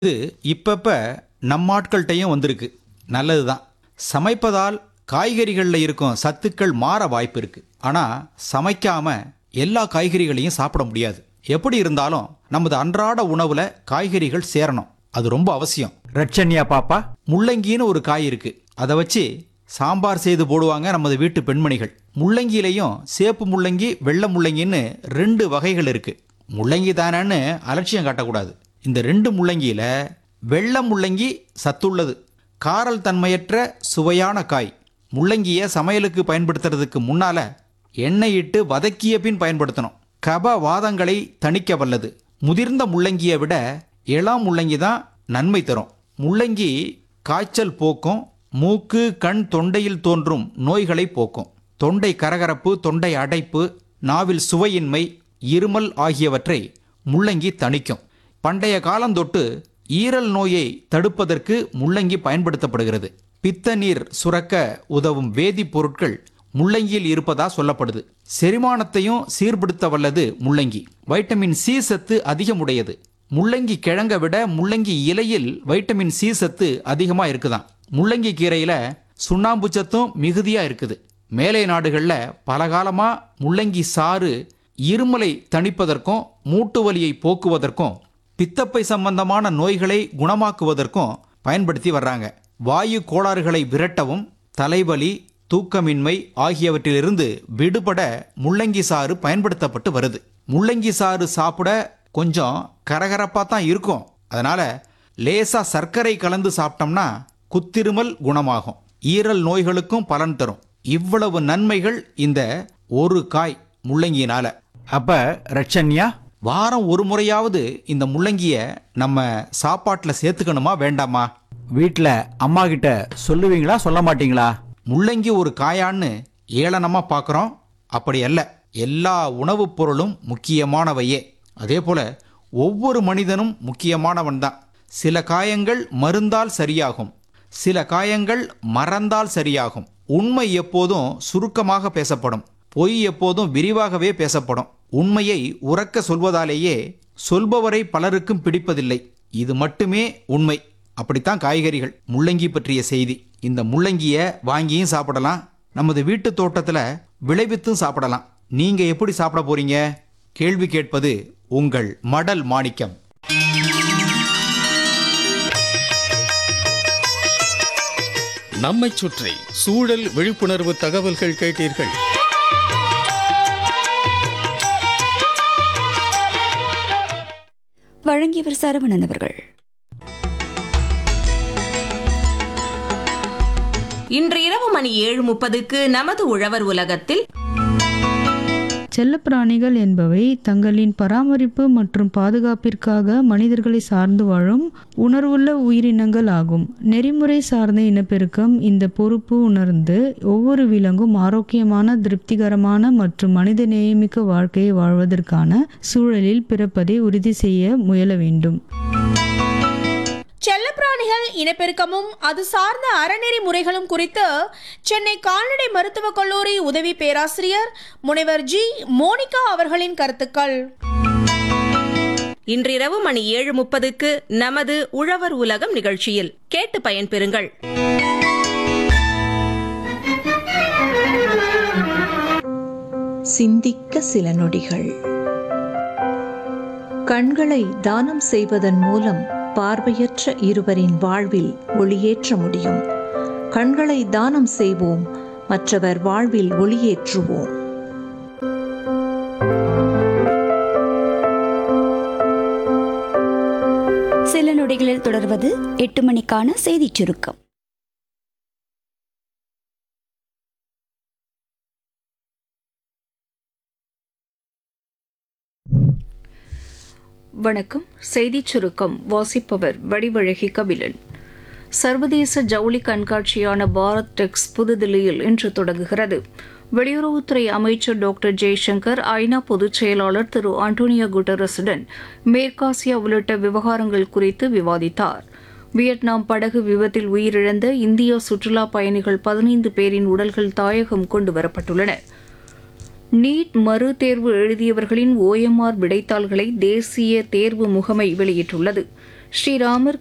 இது இப்பப்ப நம்ம ஆட்கள்கிட்டையும் வந்திருக்கு நல்லது தான் சமைப்பதால் காய்கறிகளில் இருக்கும் சத்துக்கள் மாற வாய்ப்பு இருக்கு ஆனால் சமைக்காம எல்லா காய்கறிகளையும் சாப்பிட முடியாது எப்படி இருந்தாலும் நமது அன்றாட உணவுல காய்கறிகள் சேரணும் அது ரொம்ப அவசியம் ரட்சன்யா பாப்பா முள்ளங்கின்னு ஒரு காய் இருக்கு அதை வச்சு சாம்பார் செய்து போடுவாங்க நமது வீட்டு பெண்மணிகள் முள்ளங்கியிலையும் சேப்பு முள்ளங்கி வெள்ளை முள்ளங்கின்னு ரெண்டு வகைகள் இருக்கு முள்ளங்கி தானேன்னு அலட்சியம் காட்டக்கூடாது இந்த ரெண்டு முள்ளங்கியில வெள்ளை முள்ளங்கி சத்துள்ளது காரல் தன்மையற்ற சுவையான காய் முள்ளங்கியை சமையலுக்கு பயன்படுத்துறதுக்கு முன்னால எண்ணெய் இட்டு வதக்கிய பின் பயன்படுத்தணும் கப வாதங்களை தணிக்க வல்லது முதிர்ந்த முள்ளங்கியை விட இளம் முள்ளங்கி தான் நன்மை தரும் முள்ளங்கி காய்ச்சல் போக்கும் மூக்கு கண் தொண்டையில் தோன்றும் நோய்களை போக்கும் தொண்டை கரகரப்பு தொண்டை அடைப்பு நாவில் சுவையின்மை இருமல் ஆகியவற்றை முள்ளங்கி தணிக்கும் பண்டைய காலந்தொட்டு ஈரல் நோயை தடுப்பதற்கு முள்ளங்கி பயன்படுத்தப்படுகிறது பித்த நீர் சுரக்க உதவும் வேதிப்பொருட்கள் முள்ளங்கியில் இருப்பதா சொல்லப்படுது செரிமானத்தையும் சீர்படுத்த வல்லது முள்ளங்கி வைட்டமின் சி சத்து அதிகமுடையது முள்ளங்கி கிழங்க விட முள்ளங்கி இலையில் வைட்டமின் சி சத்து அதிகமா இருக்குதாம் முள்ளங்கி கீரையில சுண்ணாம்பு சத்தும் மிகுதியா இருக்குது மேலை நாடுகள்ல பல காலமா முள்ளங்கி சாறு இருமலை தணிப்பதற்கும் மூட்டு வலியை போக்குவதற்கும் பித்தப்பை சம்பந்தமான நோய்களை குணமாக்குவதற்கும் பயன்படுத்தி வர்றாங்க வாயு கோளாறுகளை விரட்டவும் தலைவலி தூக்கமின்மை ஆகியவற்றிலிருந்து விடுபட முள்ளங்கி சாறு பயன்படுத்தப்பட்டு வருது முள்ளங்கி சாறு சாப்பிட கொஞ்சம் கரகரப்பா தான் இருக்கும் அதனால லேசா சர்க்கரை கலந்து சாப்பிட்டோம்னா குத்திருமல் குணமாகும் ஈரல் நோய்களுக்கும் பலன் தரும் இவ்வளவு நன்மைகள் இந்த ஒரு காய் முள்ளங்கியினால அப்ப ரட்சன்யா வாரம் ஒரு முறையாவது இந்த முள்ளங்கிய நம்ம சாப்பாட்டில் சேர்த்துக்கணுமா வேண்டாமா வீட்ல அம்மா கிட்ட சொல்லுவீங்களா சொல்ல மாட்டீங்களா முள்ளங்கி ஒரு காயான்னு ஏளனமா பார்க்குறோம் அப்படி அல்ல எல்லா உணவுப் பொருளும் முக்கியமானவையே அதே போல ஒவ்வொரு மனிதனும் முக்கியமானவன் தான் சில காயங்கள் மருந்தால் சரியாகும் சில காயங்கள் மறந்தால் சரியாகும் உண்மை எப்போதும் சுருக்கமாக பேசப்படும் பொய் எப்போதும் விரிவாகவே பேசப்படும் உண்மையை உறக்க சொல்வதாலேயே சொல்பவரை பலருக்கும் பிடிப்பதில்லை இது மட்டுமே உண்மை அப்படித்தான் காய்கறிகள் முள்ளங்கி பற்றிய செய்தி இந்த முள்ளங்கிய வாங்கியும் சாப்பிடலாம் நமது வீட்டு தோட்டத்துல விளைவித்தும் சாப்பிடலாம் நீங்க எப்படி சாப்பிட போறீங்க கேள்வி கேட்பது உங்கள் மடல் மாணிக்கம் நம்மைச் சுற்றி சூழல் விழிப்புணர்வு தகவல்கள் கேட்டீர்கள் வழங்கியவர் சரவணன் அவர்கள் இன்று இரவு மணி ஏழு முப்பதுக்கு நமது உழவர் உலகத்தில் செல்லப்பிராணிகள் என்பவை தங்களின் பராமரிப்பு மற்றும் பாதுகாப்பிற்காக மனிதர்களை சார்ந்து வாழும் உணர்வுள்ள உயிரினங்கள் ஆகும் நெறிமுறை சார்ந்த இனப்பெருக்கம் இந்த பொறுப்பு உணர்ந்து ஒவ்வொரு விலங்கும் ஆரோக்கியமான திருப்திகரமான மற்றும் மனித நேயமிக்க வாழ்க்கையை வாழ்வதற்கான சூழலில் பிறப்பதை உறுதி செய்ய முயல வேண்டும் செல்லப்பிராணிகள் இனப்பெருக்கமும் அது சார்ந்த அறநெறி முறைகளும் குறித்து சென்னை கால்நடை மருத்துவக் கல்லூரி உதவி பேராசிரியர் முனைவர் ஜி மோனிகா அவர்களின் கருத்துக்கள் இன்றிரவு மணி ஏழு முப்பதுக்கு நமது உழவர் உலகம் நிகழ்ச்சியில் கேட்டு பயன்பெறுங்கள் சிந்திக்க சில நொடிகள் கண்களை தானம் செய்வதன் மூலம் பார்வையற்ற இருவரின் வாழ்வில் ஒளியேற்ற முடியும் கண்களை தானம் செய்வோம் மற்றவர் வாழ்வில் ஒளியேற்றுவோம் சில நொடிகளில் தொடர்வது எட்டு மணிக்கான செய்திச் சுருக்கம் வணக்கம் செய்திச் சுருக்கம் வாசிப்பவர் வடிவழகி கபிலன் சர்வதேச ஜவுளி கண்காட்சியான பாரத் டெக்ஸ் புதுதில்லியில் இன்று தொடங்குகிறது வெளியுறவுத்துறை அமைச்சர் டாக்டர் ஜெய்சங்கர் ஐநா பொதுச் செயலாளர் திரு ஆண்டோனியோ குட்டரஸுடன் மேற்காசியா உள்ளிட்ட விவகாரங்கள் குறித்து விவாதித்தார் வியட்நாம் படகு விபத்தில் உயிரிழந்த இந்திய சுற்றுலா பயணிகள் பதினைந்து பேரின் உடல்கள் தாயகம் கொண்டு வரப்பட்டுள்ளன நீட் மறு தேர்வு எழுதியவர்களின் ஓஎம்ஆர் விடைத்தாள்களை தேசிய தேர்வு முகமை வெளியிட்டுள்ளது ஸ்ரீராமர்